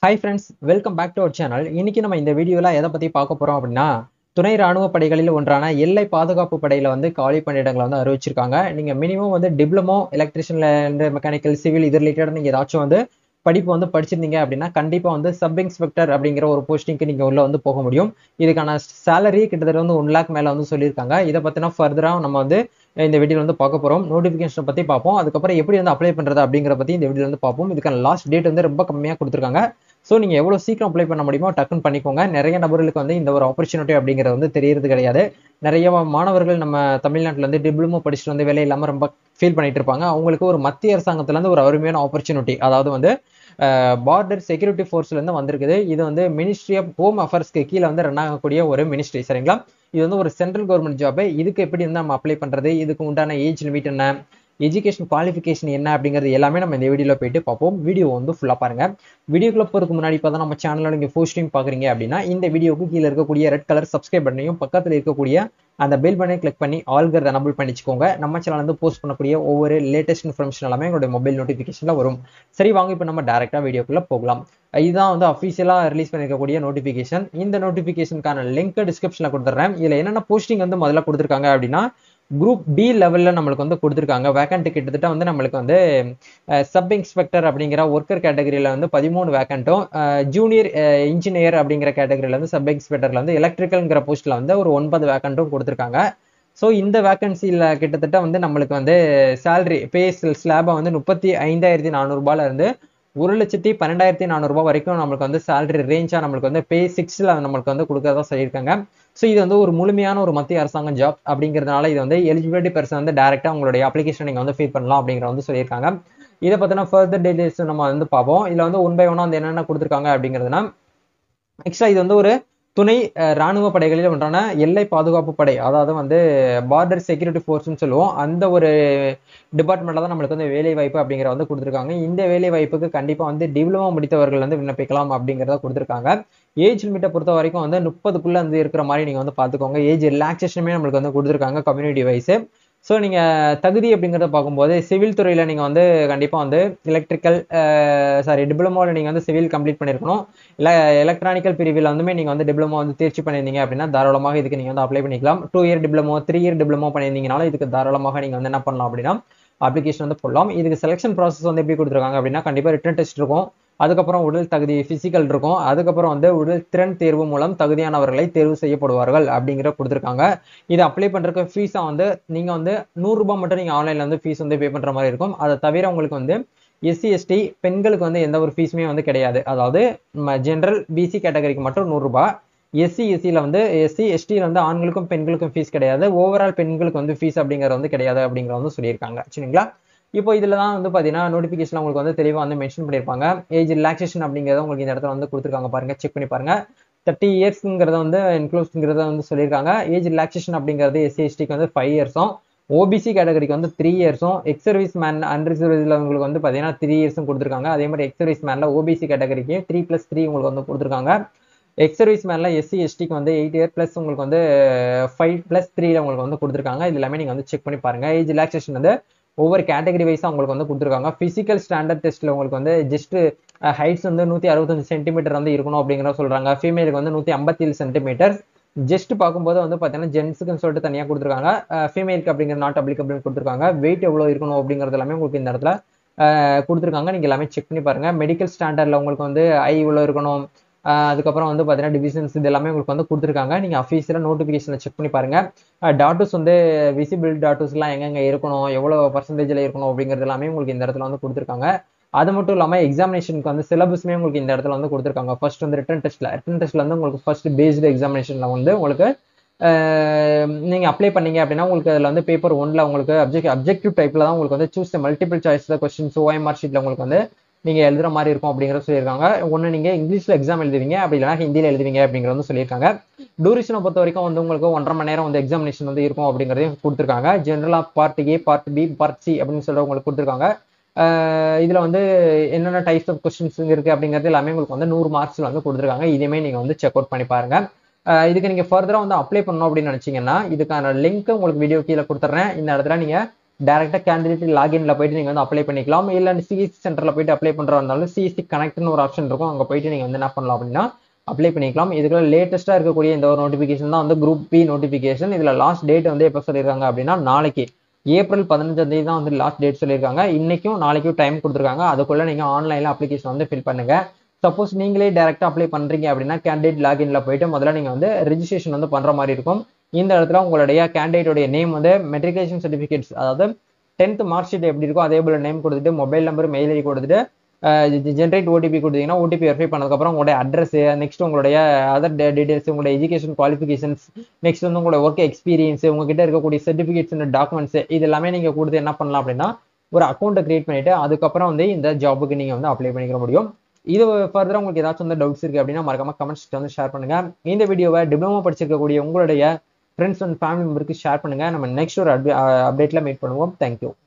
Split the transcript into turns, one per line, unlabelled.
hi friends welcome back to our channel இன்னைக்கு நம்ம இந்த வீடியோவில் எதை பற்றி பார்க்க போகிறோம் அப்படின்னா துணை ராணுவ படைகளில் ஒன்றான எல்லை பாதுகாப்பு படையில் வந்து காலி பணியிடங்களை வந்து அறிவிச்சிருக்காங்க நீங்கள் மினிமம் வந்து டிப்ளமோ எலக்ட்ரிஷியன் மெக்கானிக்கல் சிவில் இது ரிலேட்டட் நீங்கள் ஏதாச்சும் வந்து படிப்பு வந்து படிச்சிருந்தீங்க அப்படின்னா கண்டிப்பாக வந்து சப் இன்ஸ்பெக்டர் அப்படிங்கிற ஒரு போஸ்டிங்க்கு நீங்கள் உள்ள வந்து போக முடியும் இதுக்கான சேலரி கிட்டத்தட்ட வந்து ஒன் லேக் மேலே வந்து சொல்லியிருக்காங்க இதை பற்றினா ஃபர்தராக நம்ம வந்து இந்த வீடியோ வந்து பார்க்க போகிறோம் நோட்டிஃபிகேஷன் பற்றி பார்ப்போம் அதுக்கப்புறம் எப்படி வந்து அப்ளை பண்ணுறது அப்படிங்கிற பற்றி இந்த வீடியோ வந்து பார்ப்போம் இதுக்கான லாஸ்ட் டேட் வந்து ரொம்ப கம்மியாக கொடுத்துருக்காங்க ஸோ நீங்கள் எவ்வளோ சீக்கிரம் அப்ளை பண்ண முடியுமோ டக்குன்னு பண்ணிக்கோங்க நிறைய நபர்களுக்கு வந்து இந்த ஒரு ஆப்பர்ச்சுனிட்டி அப்படிங்கிறது வந்து தெரியறது கிடையாது நிறைய மாணவர்கள் நம்ம தமிழ்நாட்டில் வந்து டிப்ளமோ படிச்சுட்டு வந்து வேலை இல்லாமல் ரொம்ப ஃபீல் பண்ணிட்டு இருப்பாங்க அவங்களுக்கு ஒரு மத்திய அரசாங்கத்துலேருந்து ஒரு அருமையான ஆப்பர்ச்சுனிட்டி அதாவது வந்து பார்டர் செக்யூரிட்டி ஃபோர்ஸ்லேருந்து வந்திருக்குது இது வந்து மினிஸ்ட்ரி ஆஃப் ஹோம் அஃபேர்ஸ்க்கு கீழே வந்து ரன் ஆகக்கூடிய ஒரு மினிஸ்ட்ரி சரிங்களா இது வந்து ஒரு சென்ட்ரல் கவர்மெண்ட் ஜாப் இதுக்கு எப்படி வந்து நம்ம அப்ளை பண்ணுறது இதுக்கு உண்டான ஏஜ் லிமிட் என்ன எஜுகேஷன் குவாலிஃபிகேஷன் என்ன அப்படிங்கிறது எல்லாமே நம்ம இந்த வீடியோவில் போயிட்டு பார்ப்போம் வீடியோ வந்து ஃபுல்லாக பாருங்க வீடியோக்குள்ள போகிறதுக்கு முன்னாடி இப்போ தான் நம்ம சேனலில் நீங்கள் ஃபர்ஸ்ட் டைம் பார்க்குறீங்க அப்படின்னா இந்த வீடியோக்கு கீழே இருக்கக்கூடிய ரெட் கலர் சப்ஸ்கிரைப் பண்ணையும் பக்கத்தில் இருக்கக்கூடிய அந்த பெல் பட்டனை கிளிக் பண்ணி ஆல்கர் எனபிள் பண்ணிச்சுக்கோங்க நம்ம சேனல் வந்து போஸ்ட் பண்ணக்கூடிய ஒவ்வொரு லேட்டஸ்ட் இன்ஃபர்மேஷன் எல்லாமே எங்களுடைய மொபைல் நோட்டிஃபிகேஷனில் வரும் சரி வாங்க இப்போ நம்ம டேரெக்டாக வீடியோக்குள்ளே போகலாம் இதுதான் வந்து அஃபீஷியலாக ரிலீஸ் பண்ணிருக்கக்கூடிய நோட்டிஃபிகேஷன் இந்த நோட்டிஃபிகேஷனுக்கான லிங்க் டிஸ்கிரிப்ஷனில் கொடுத்துட்றேன் இதில் என்னென்ன போஸ்டிங் வந்து முதல்ல கொடுத்துருக்காங்க அப்படின்னா குரூப் பி லெவலில் நம்மளுக்கு வந்து கொடுத்துருக்காங்க வேக்கண்ட் கிட்டத்தட்ட வந்து நம்மளுக்கு வந்து சப் இன்ஸ்பெக்டர் அப்படிங்கிற ஒர்க்கர் கேட்டகரியில் வந்து பதிமூணு வேக்கண்ட்டும் ஜூனியர் இன்ஜினியர் அப்படிங்கிற கேட்டகரியில் வந்து சப் இன்ஸ்பெக்டரில் வந்து எலக்ட்ரிக்கல்ங்கிற போஸ்ட்டில் வந்து ஒரு ஒன்பது வேக்கண்ட்டும் கொடுத்துருக்காங்க ஸோ இந்த வேக்கன்சியில் கிட்டத்தட்ட வந்து நம்மளுக்கு வந்து சேலரி பே ஸ்லாபை வந்து முப்பத்தி ஐந்தாயிரத்தி நானூறுபால இருந்து ஒரு லட்சத்தி பன்னெண்டாயிரத்தி நானூறுபா வரைக்கும் நம்மளுக்கு வந்து சேலரி ரேஞ்சாக நம்மளுக்கு வந்து பே சிக்ஸில் நம்மளுக்கு வந்து கொடுக்கறதா சொல்லியிருக்காங்க ஸோ இது வந்து ஒரு முழுமையான ஒரு மத்திய அரசாங்கம் ஜாப் அப்படிங்கிறதுனால இது வந்து எலிஜிபிலிட்டி பர்சன் வந்து டேரெக்டாக உங்களுடைய அப்ளிகேஷன் நீங்கள் வந்து ஃபீல் பண்ணலாம் அப்படிங்கிற வந்து சொல்லியிருக்காங்க இதை பற்றின ஃபர்தர் டீடைல்ஸ் நம்ம வந்து பார்ப்போம் இதில் வந்து ஒன் பை ஒன்னாக வந்து என்னென்ன கொடுத்துருக்காங்க அப்படிங்கிறதுனா நெக்ஸ்ட்டாக இது வந்து ஒரு துணை ராணுவ படைகளில் ஒன்றான எல்லை பாதுகாப்பு படை அதாவது வந்து பார்டர் செக்யூரிட்டி ஃபோர்ஸ்னு சொல்லுவோம் அந்த ஒரு டிபார்ட்மெண்ட்டில் தான் நம்மளுக்கு வந்து வேலை வாய்ப்பு அப்படிங்கிற வந்து கொடுத்துருக்காங்க இந்த வேலை வாய்ப்புக்கு கண்டிப்பாக வந்து டிப்ளமோ முடித்தவர்கள் வந்து விண்ணப்பிக்கலாம் அப்படிங்கிறத கொடுத்துருக்காங்க ஏஜ் லிமிட்டை பொறுத்த வரைக்கும் வந்து முப்பதுக்குள்ளே வந்து இருக்கிற மாதிரி நீங்கள் வந்து பார்த்துக்கோங்க ஏஜ் ரிலாக்ஸேஷனுமே நம்மளுக்கு வந்து கொடுத்துருக்காங்க கம்யூனிட்டி வைஸு ஸோ நீங்கள் தகுதி அப்படிங்கிறத பார்க்கும்போது சிவில் துறையில் நீங்கள் வந்து கண்டிப்பாக வந்து எலக்ட்ரிக்கல் சாரி டிப்ளமோவில் நீங்கள் வந்து சிவில் கம்ப்ளீட் பண்ணியிருக்கணும் இல்லை எலக்ட்ரானிக்கல் பிரிவில் வந்துமே நீங்கள் வந்து டிப்ளமோ வந்து தேர்ச்சி பண்ணியிருந்தீங்க அப்படின்னா தாராளமாக இதுக்கு நீங்கள் வந்து அப்ளை பண்ணிக்கலாம் two year diploma three year diploma பண்ணியிருந்தீங்கனாலும் இதுக்கு தாராளமாக நீங்கள் வந்து என்ன பண்ணலாம் அப்படின்னா அப்ளிகேஷன் வந்து போடலாம் இதுக்கு செலெக்ஷன் ப்ராசஸ் வந்து எப்படி கொடுத்துருக்காங்க அப்படின்னா கண்டிப்பாக ரிட்டன் டெஸ்ட் இருக்கும் அதுக்கப்புறம் உடல் தகுதி ஃபிசிக்கல் இருக்கும் அதுக்கப்புறம் வந்து உடல் திறன் தேர்வு மூலம் தகுதியானவர்களை தேர்வு செய்யப்படுவார்கள் அப்படிங்கிற கொடுத்துருக்காங்க இது அப்ளை பண்ணுறதுக்கு ஃபீஸாக வந்து நீங்கள் வந்து நூறுரூபா மட்டும் நீங்கள் ஆன்லைனில் வந்து ஃபீஸ் வந்து பே பண்ணுற மாதிரி இருக்கும் அதை தவிர உங்களுக்கு வந்து எஸ்சி எஸ்டி பெண்களுக்கு வந்து எந்த ஒரு ஃபீஸுமே வந்து கிடையாது அதாவது ஜென்ரல் பிசி கேட்டகரிக்கு மட்டும் நூறுரூபா எஸ்சி எஸ்சியில் வந்து எஸ்சி எஸ்டியில் வந்து ஆண்களுக்கும் பெண்களுக்கும் ஃபீஸ் கிடையாது ஓவரால் பெண்களுக்கு வந்து ஃபீஸ் அப்படிங்கிறது வந்து கிடையாது அப்படிங்கிற வந்து சொல்லியிருக்காங்க சரிங்களா இப்போ இதில் தான் வந்து பார்த்தீங்கன்னா நோட்டிஃபிகேஷன் உங்களுக்கு வந்து தெளிவாக வந்து மென்ஷன் பண்ணியிருப்பாங்க ஏஜ் ரிலாக்ஸேஷன் அப்படிங்கிறத உங்களுக்கு இந்த இடத்துல வந்து கொடுத்துருக்காங்க பாருங்க செக் பண்ணி பாருங்க தேர்ட்டி இயர்ஸ்ங்கிறத வந்து இன்க்ளூஸ்ங்கிறத வந்து சொல்லியிருக்காங்க ஏஜ் ரிலாக்ஸேஷன் அப்படிங்கிறது எஸ்சி எஸ்டிக்கு வந்து ஃபைவ் இயர்ஸும் ஓபிசி கேட்டகரிக்கு வந்து த்ரீ இயர்ஸும் எக்ஸ் சர்வீஸ் மேன் அன்ரிசர்வீஸில் உங்களுக்கு வந்து பார்த்தீங்கன்னா த்ரீ இயர்ஸும் கொடுத்துருக்காங்க அதே மாதிரி எக்ஸ் சர்வீஸ் மேனில் ஓபிசி கேட்டகரிக்கு த்ரீ ப்ளஸ் த்ரீ உங்களுக்கு வந்து கொடுத்துருக்காங்க எக்ஸ் சர்வீஸ் மேனில் எஸ்சி எஸ்டிக்கு வந்து எயிட் இயர் ப்ளஸ் உங்களுக்கு வந்து ஃபைவ் ப்ளஸ் த்ரீல உங்களுக்கு வந்து கொடுத்துருக்காங்க இது எல்லாமே நீங்கள் வந்து செக் பண்ணி பாருங்க ஏஜ் ரிலாக்ஸேஷன் வந்து ஒவ்வொரு கேட்டகரி வைஸாக உங்களுக்கு வந்து கொடுத்துருக்காங்க ஃபிசிக்கல் ஸ்டாண்டர்ட் டெஸ்ட்டில் உங்களுக்கு வந்து ஜஸ்ட் ஹைட்ஸ் வந்து நூற்றி அறுபத்தஞ்சு சென்டிமீட்டர் வந்து இருக்கணும் அப்படிங்கிற சொல்கிறாங்க ஃபீமேலுக்கு வந்து நூற்றி ஐம்பத்தி ஏழு சென்டிமீட்டர் ஜஸ்ட் பார்க்கும்போது வந்து பார்த்தீங்கன்னா ஜென்ஸுக்குன்னு சொல்லிட்டு தனியாக கொடுத்துருக்காங்க ஃபீமேலுக்கு அப்படிங்கிற நாட் அப்ளிகபிள் கொடுத்துருக்காங்க வெயிட் எவ்வளோ இருக்கணும் அப்படிங்கிறது எல்லாமே உங்களுக்கு இந்த இடத்துல கொடுத்துருக்காங்க நீங்கள் எல்லாமே செக் பண்ணி பாருங்கள் மெடிக்கல் ஸ்டாண்டர்டில் உங்களுக்கு வந்து ஐ இவ்வளோ இருக்கணும் அதுக்கப்புறம் வந்து பார்த்தீங்கன்னா டிவிஷன்ஸ் இது எல்லாமே உங்களுக்கு வந்து கொடுத்துருக்காங்க நீங்கள் அஃபீஸில் நோட்டிஃபிகேஷனில் செக் பண்ணி பாருங்கள் டாட்டூஸ் வந்து விசிபிள் டாட்டூஸ்லாம் எங்கெங்கே இருக்கணும் எவ்வளோ பர்சன்டேஜில் இருக்கணும் அப்படிங்கிறது எல்லாமே உங்களுக்கு இந்த இடத்துல வந்து கொடுத்துருக்காங்க அது மட்டும் இல்லாமல் எக்ஸாமினேஷனுக்கு வந்து சிலபஸ்மே உங்களுக்கு இந்த இடத்துல வந்து கொடுத்துருக்காங்க ஃபர்ஸ்ட் வந்து ரிட்டன் டெஸ்ட்டில் ரிட்டன் டெஸ்ட்டில் வந்து உங்களுக்கு ஃபர்ஸ்ட் பேஸ்டு எக்ஸாமினேஷனில் வந்து உங்களுக்கு நீங்கள் அப்ளை பண்ணீங்க அப்படின்னா உங்களுக்கு அதில் வந்து பேப்பர் ஒன்ல உங்களுக்கு அப்ஜெக்ட் அப்ஜெக்டிவ் டைப்பில் தான் உங்களுக்கு வந்து choose multiple choice questions OMR ஷீட்டில் உங்களுக்கு வந்து நீங்கள் எழுதுற மாதிரி இருக்கும் அப்படிங்கிற சொல்லியிருக்காங்க ஒன்று நீங்கள் இங்கிலீஷில் எக்ஸாம் எழுதுவீங்க அப்படி இல்லைனா ஹிந்தியில் எழுதுவீங்க அப்படிங்கிற வந்து சொல்லியிருக்காங்க டூரேஷனை பொறுத்த வரைக்கும் வந்து உங்களுக்கு ஒன்றரை மணி நேரம் வந்து எக்ஸாமினேஷன் வந்து இருக்கும் அப்படிங்கிறதையும் கொடுத்துருக்காங்க ஜென்ரலாக part A part B part C அப்படின்னு சொல்லிட்டு உங்களுக்கு கொடுத்துருக்காங்க இதில் வந்து என்னென்ன டைப்ஸ் ஆஃப் கொஸ்டின்ஸ் இருக்குது அப்படிங்கிறது எல்லாமே உங்களுக்கு வந்து நூறு மார்க்ஸில் வந்து கொடுத்துருக்காங்க இதுவுமே நீங்கள் வந்து செக் அவுட் பண்ணி பாருங்கள் இதுக்கு நீங்கள் ஃபர்தராக வந்து அப்ளை பண்ணணும் அப்படின்னு நினச்சிங்கன்னா இதுக்கான லிங்க் உங்களுக்கு வீடியோ கீழே கொடுத்துட்றேன் இந்த இடத்துல நீங்கள் டேரெக்டாக கேண்டிடேட் லாகின்ல போயிட்டு நீங்கள் வந்து அப்ளை பண்ணிக்கலாம் இல்லை சிஎஸ்சி சென்டரில் போயிட்டு அப்ளை பண்ணுறா இருந்தாலும் சிஎஸ்சி கனெக்ட்னு ஒரு ஆப்ஷன் இருக்கும் அங்கே போயிட்டு நீங்கள் வந்து என்ன பண்ணலாம் அப்படின்னா அப்ளை பண்ணிக்கலாம் இதுக்குள்ள லேட்டஸ்ட்டாக இருக்கக்கூடிய இந்த ஒரு நோட்டிஃபிகேஷன் தான் வந்து குரூப் பி நோட்டிஃபிகேஷன் இதில் லாஸ்ட் டேட் வந்து எப்போ சொல்லியிருக்காங்க அப்படின்னா நாளைக்கு ஏப்ரல் பதினஞ்சாம் தேதி தான் வந்து லாஸ்ட் டேட் சொல்லியிருக்காங்க இன்னைக்கும் நாளைக்கும் டைம் கொடுத்துருக்காங்க அதுக்குள்ள நீங்கள் ஆன்லைனில் அப்ளிகேஷன் வந்து ஃபில் பண்ணுங்க சப்போஸ் நீங்களே டேரெக்டாக அப்ளை பண்ணுறீங்க அப்படின்னா கேண்டிடேட் லாகின்ல போயிட்டு முதல்ல நீங்கள் வந்து ரெஜிஸ்ட்ரேஷன் வந்து பண்ணுற மாதிரி இருக்கும் இந்த இடத்துல உங்களுடைய கேண்டிடேட்டோடைய நேம் வந்து மெட்ரிகுலேஷன் சர்டிஃபிகேட்ஸ் அதாவது டென்த் மார்க் ஷீட் எப்படி இருக்கோ அதே போல் நேம் கொடுத்துட்டு மொபைல் நம்பர் மெயில் ஐடி கொடுத்துட்டு ஜென்ரேட் ஓடிபி கொடுத்தீங்கன்னா ஓடிபி வெரிஃபை பண்ணதுக்கப்புறம் உங்களுடைய அட்ரஸ் நெக்ஸ்ட் உங்களுடைய அதர் டீடைல்ஸ் உங்களுடைய எஜுகேஷன் குவாலிஃபிகேஷன்ஸ் நெக்ஸ்ட் வந்து உங்களோட ஒர்க் எக்ஸ்பீரியன்ஸ் உங்ககிட்ட இருக்கக்கூடிய சர்டிஃபிகேட்ஸ் டாக்குமெண்ட்ஸ் இது எல்லாமே நீங்கள் கொடுத்து என்ன பண்ணலாம் அப்படின்னா ஒரு அக்கௌண்ட்டை கிரியேட் பண்ணிட்டு அதுக்கப்புறம் வந்து இந்த ஜாபுக்கு நீங்கள் வந்து அப்ளை பண்ணிக்க முடியும் இது ஃபர்தராக உங்களுக்கு ஏதாச்சும் வந்து டவுட்ஸ் இருக்குது அப்படின்னா மறக்காம கமெண்ட்ஸ் வந்து ஷேர் பண்ணுங்க இந்த வீடியோவை டிப்ளமோ படிச்சிருக்கக்கூடிய உங்களுடைய ஃப்ரெண்ட்ஸ் அண்ட் ஃபேமிலி மெம்பருக்கு ஷேர் பண்ணுங்க நம்ம நெக்ஸ்ட் ஒரு அப்டேட்ல மீட் பண்ணுவோம் தேங்க்யூ